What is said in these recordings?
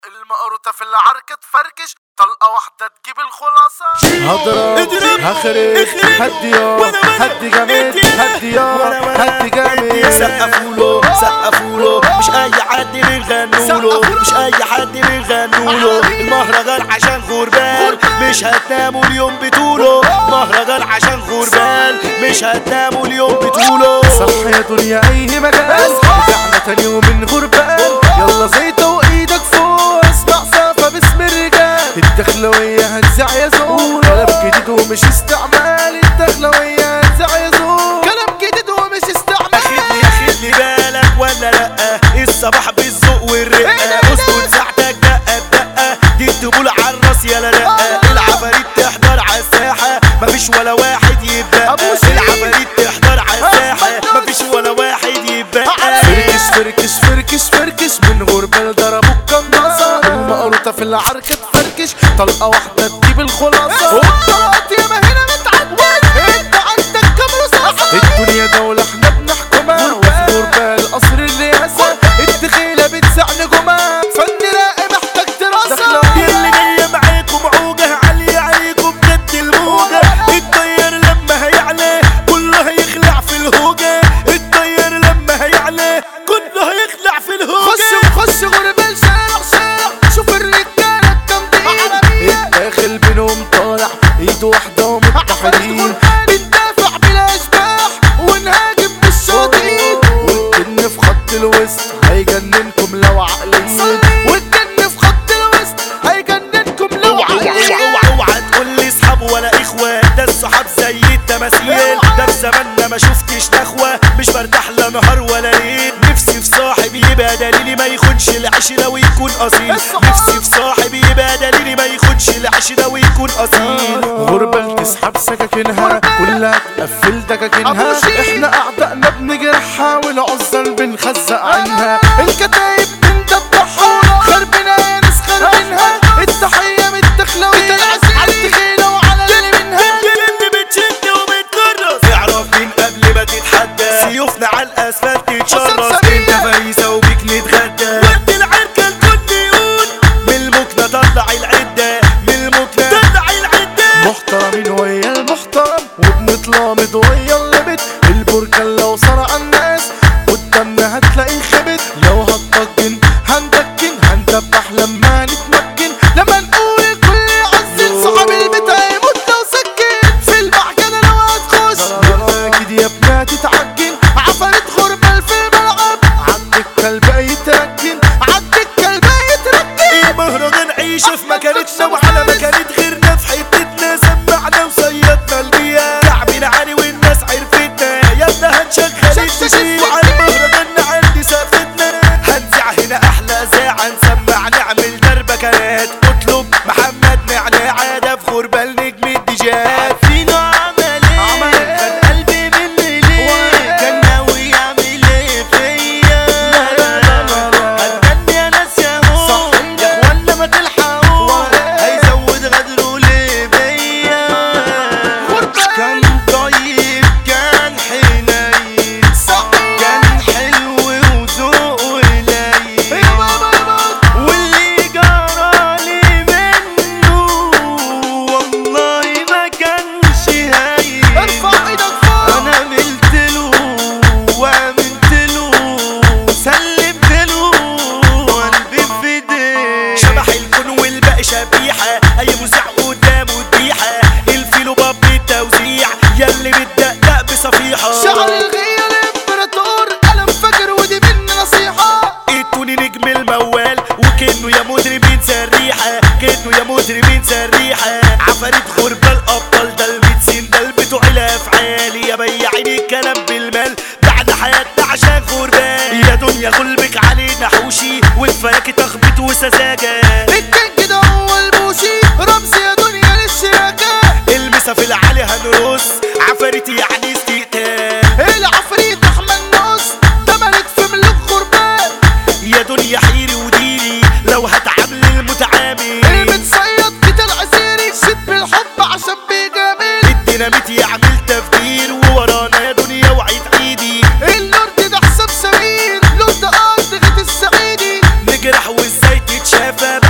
المقروطة في العركة تفركش طلقة واحدة تجيب الخلاصة هضرب اضرب، هخرب اخرب، هدي يا وانا وانا، هدي جامد انت، هدي يا وانا وانا، هدي جامد سقفوا له سقفوا له مش اي حد بنغنوا له مش اي حد بنغنوا له المهرجان عشان غربال مش هتناموا اليوم بطوله مهرجان عشان غربال مش هتناموا اليوم بطوله صح يا دنيا اي مجال رجعنا تاني يوم من غربال يلا زيطة وايدك فوق اسمع صافة باسم الرجال الدخلوية هتزع يا زول كلام جديد ومش استعمال الدخلوية هتزع يا زول كلام جديد ومش استعمال اخد لي اخد لي بالك ولا لا الصباح بالذوق والرقه اسكت ساعتك دقه بدقه دي الدبول على الراس يا لا لا العفاريت تحضر على الساحه مفيش ولا واحد يبقى أبو سيد. العفاريت تحضر على الساحه مفيش ولا واحد يبقى فركش فركش فركش فركش من غربال ضربوا القناصة المقروطة في العركة تفركش طلقة واحدة تجيب الخلاصة والطلقات ياما هنا متعدل انت عندك كام رصاصة الدنيا دولة احنا بنحكمها وفي غربال قصر الرئاسة الدخيلة بتسع نجومها فن راقي محتاج دراسة يلي جاية معاكم عوجة عالية عليكم بجد الموجة الطير لما هيعلى كله هيخلع في الهوجة الطير لما هيعلى كله هيخلع في الهوجة خش خش غربال شارع شارع شوف الرجالة الجامدين الداخل بينهم طالع ايد واحدة ومتحدين بندافع بلا اشباح ونهاجم بالشاطئين والجن في خط الوسط هيجننكم لو عقلين والجن في خط الوسط هيجننكم لو اوعى اوعى عقلين اوعى اوعى تقول لي اصحاب ولا اخوة ده الصحاب زي التماثيل ده في زماننا ما شفتش نخوة مش برتاح لا نهار ولا ليل نفسي في صاحب يبقى دليلي ما يخونش العشرة ويكون اصيل نفسي في صاحب يبقى دليلي ما يخونش العشرة ويكون اصيل غربة تسحب سكاكينها كلها تقفل دكاكينها احنا اعدائنا بنجرحها والعزل بنخزق عينها الكتايب بندبحها خربنا يا ناس خربينها التحية من الدخلوية على التخيلة وعلى اللي منها اللي بتشد وبتكرس اعرف مين قبل ما تتحدى سيوفنا على الاسفلت تتشرس سمسمية. انت فريسة وبيك نتغدى ود العركة الكل يقول من المكنة طلع العدة من المكنة طلع العدة محترمين ويا المحترم وبنتلامض ويا اللبت البركان لو صرع الناس قدامنا هتلاقي خبت لو هتطجن هندكن هندبح لما نتمكن لما نقول الكل يعزل صاحب البيت هيموت لو سكن في المعجنة لو هتخش اكيد يا ابنها تتعجن عفرت غربال في الملعب عندك كلب يتركن عندك كلب يتركن المهرجان عيشة في مكانتنا وعلى مكانة غيرنا في حتتنا سمعنا وصيدنا البيئة لعبنا عالي والناس عرفتنا يا ابنا هنشغل التشيع وعلى المهرجان عندي سقفتنا هنزع هنا احلى اذاعة نسمع نعمل دربكات اطلب محمد نعناع ده في غربال نجم الديجات فينا عمل عمل ايه إيه؟ كان قلبي مني ليه كان ناوي يعمل ايه فيا هتغني يا ناس يا هو يا اخوانا ما تلحقوا هيزود غدره ليه بيا كان طيب كان حنين كان حلو وذوقه قليل واللي جرالي منه والله ما كانش هين ارفع ايدك فوق انا عملت له وعملت له سلمت له قلبي في ايديه شبح الكون والباقي شبيحه اي مذيع قدامه ذبيحه الفيلو باب التوزيع ياللي بتدقدق بصفيحه شعر الغية الامبراطور قلم فجر ودي مني نصيحة ادوني نجم الموال وكانه يا مدربين سريحه كانه يا مدربين سريحه عفاريت غربة الابطال ده الميتسين ده بتوع الافعال يا بياعين الكلام بالمال بعد حياتنا عشان غربان يا دنيا غلبك علينا حوشي والفواكه تخبيط وسذاجه الكينج ده هو البوشي رمز يا دنيا للشياكة المسا في العالي هنرص عفاريت يعني استقتال العفريت احمد نص ده ملك في ملك غربان يا دنيا حيري وديري لو هتعامل المتعامل المتصيد كده العسيري شد بالحب عشان بيجامل الديناميت يعمل تفجير وورانا يا دنيا وعيد ايدي اللورد ده حساب سمين لورد ارض غيت السعيدي نجرح وازاي تتشافى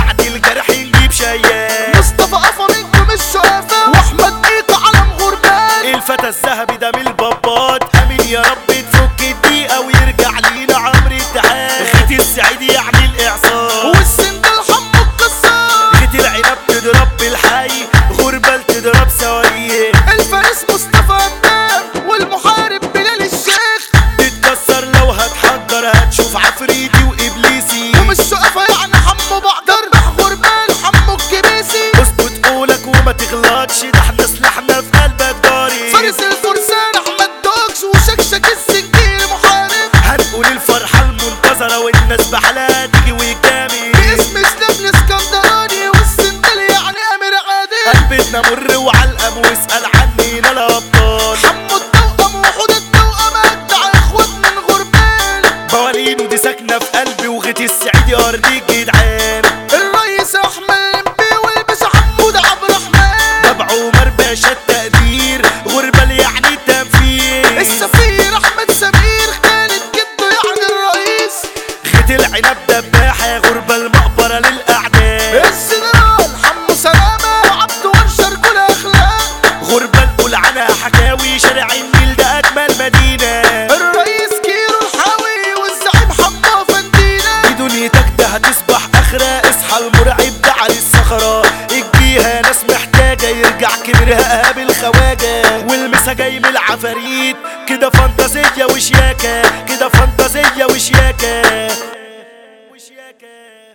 حاجة والمسا جاي من العفاريت كده فانتازية وشياكة كده فانتازية وشياكة وشياكة